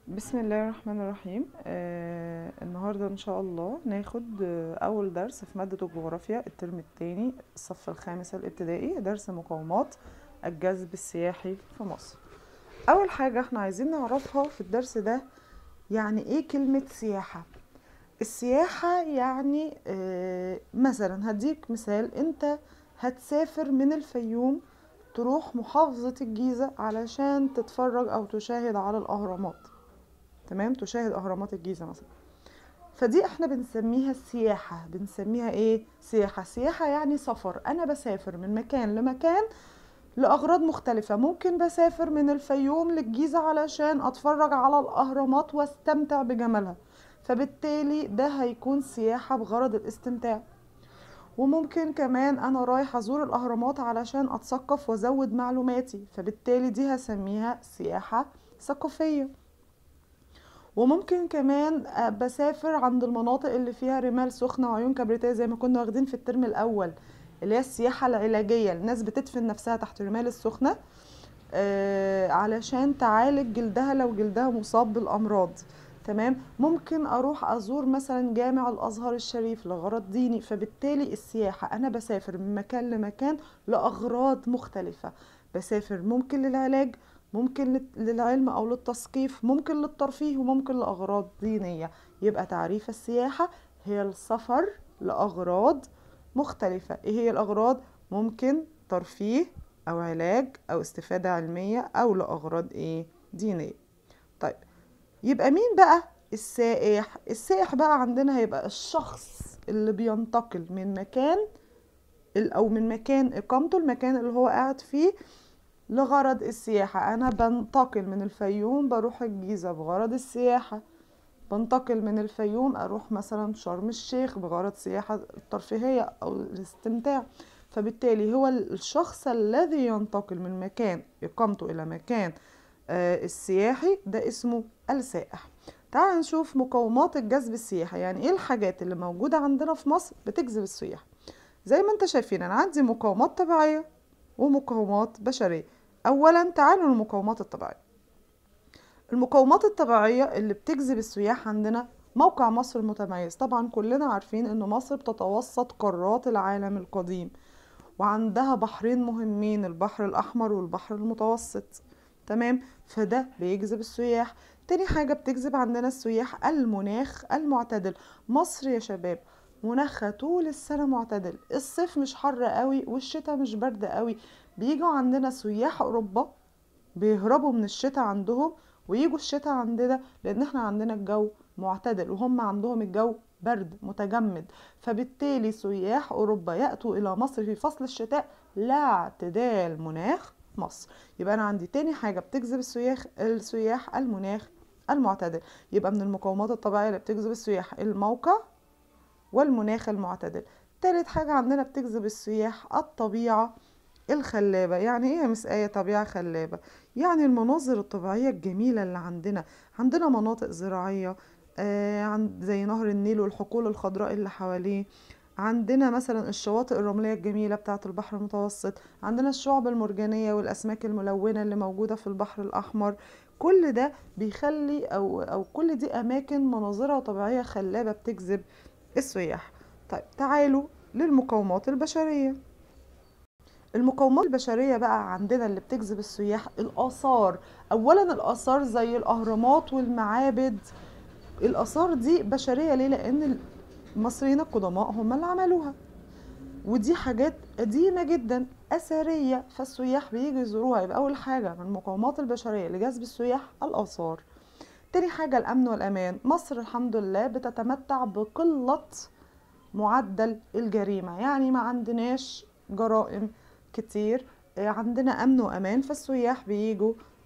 بسم الله الرحمن الرحيم آه النهاردة إن شاء الله ناخد آه أول درس في مادة الجغرافيا الترم التاني الصف الخامس الابتدائي درس مقاومات الجذب السياحي في مصر أول حاجة احنا عايزين نعرفها في الدرس ده يعني ايه كلمة سياحة السياحة يعني آه مثلا هديك مثال انت هتسافر من الفيوم تروح محافظة الجيزة علشان تتفرج أو تشاهد على الأهرامات تمام تشاهد اهرامات الجيزه مثلا فدي احنا بنسميها السياحه بنسميها ايه سياحه سياحه يعني سفر انا بسافر من مكان لمكان لاغراض مختلفه ممكن بسافر من الفيوم للجيزه علشان اتفرج على الاهرامات واستمتع بجمالها فبالتالي ده هيكون سياحه بغرض الاستمتاع وممكن كمان انا رايح ازور الاهرامات علشان اتثقف وازود معلوماتي فبالتالي دي هسميها سياحه ثقافيه وممكن كمان بسافر عند المناطق اللي فيها رمال سخنة وعيون كبريتية زي ما كنا واخدين في الترم الأول اللي هي السياحة العلاجية الناس بتدفن نفسها تحت رمال السخنة آه علشان تعالج جلدها لو جلدها مصاب بالأمراض تمام ممكن أروح أزور مثلا جامع الأزهر الشريف لغرض ديني فبالتالي السياحة أنا بسافر من مكان لمكان لأغراض مختلفة بسافر ممكن للعلاج ممكن للعلم او للتثقيف ممكن للترفيه وممكن لاغراض دينيه يبقى تعريف السياحه هي السفر لاغراض مختلفه ايه هي الاغراض ممكن ترفيه او علاج او استفاده علميه او لاغراض ايه دينيه طيب يبقى مين بقى السائح السائح بقى عندنا هيبقى الشخص اللي بينتقل من مكان او من مكان اقامته المكان اللي هو قاعد فيه لغرض السياحة أنا بنتقل من الفيوم بروح الجيزة بغرض السياحة بنتقل من الفيوم أروح مثلا شرم الشيخ بغرض سياحة الترفيهية أو الاستمتاع فبالتالي هو الشخص الذي ينتقل من مكان إقامته إلى مكان آه السياحي ده اسمه السائح تعال نشوف مقومات الجذب السياحي يعني ايه الحاجات اللي موجودة عندنا في مصر بتجذب السياح زي ما انت شايفين انا عندي مقومات طبيعية ومقومات بشرية اولا تعالوا للمقومات الطبيعيه المقومات الطبيعيه اللي بتجذب السياح عندنا موقع مصر المتميز طبعا كلنا عارفين ان مصر بتتوسط قارات العالم القديم وعندها بحرين مهمين البحر الاحمر والبحر المتوسط تمام فده بيجذب السياح تاني حاجه بتجذب عندنا السياح المناخ المعتدل مصر يا شباب مناخها طول السنه معتدل الصيف مش حر قوي والشتاء مش برد قوي بيجوا عندنا سياح اوروبا بيهربوا من الشتاء عندهم ويجوا الشتاء عندنا لان احنا عندنا الجو معتدل وهم عندهم الجو برد متجمد فبالتالي سياح اوروبا ياتوا الى مصر في فصل الشتاء لا اعتدال مناخ مصر يبقى انا عندي تاني حاجه بتجذب السياح السياح المناخ المعتدل يبقى من المقومات الطبيعيه اللي بتجذب السياح الموقع والمناخ المعتدل تالت حاجه عندنا بتجذب السياح الطبيعه الخلابة يعني ايه يا مس آية طبيعة خلابة يعني المناظر الطبيعية الجميلة اللي عندنا عندنا مناطق زراعية آه عند زي نهر النيل والحقول الخضراء اللي حواليه عندنا مثلا الشواطئ الرملية الجميلة بتاعة البحر المتوسط عندنا الشعب المرجانية والأسماك الملونة اللي موجودة في البحر الأحمر كل ده بيخلي أو, أو كل دي أماكن مناظرها طبيعية خلابة بتجذب السياح طيب تعالوا للمقومات البشرية المقومات البشريه بقى عندنا اللي بتجذب السياح الاثار اولا الاثار زي الاهرامات والمعابد الاثار دي بشريه ليه لان المصريين القدماء هم اللي عملوها ودي حاجات قديمه جدا اثريه فالسياح بييجوا يزوروها يبقى اول حاجه من المقومات البشريه لجذب السياح الاثار تاني حاجه الامن والامان مصر الحمد لله بتتمتع بقله معدل الجريمه يعني ما عندناش جرائم كتير عندنا امن وامان فالسياح بيجوا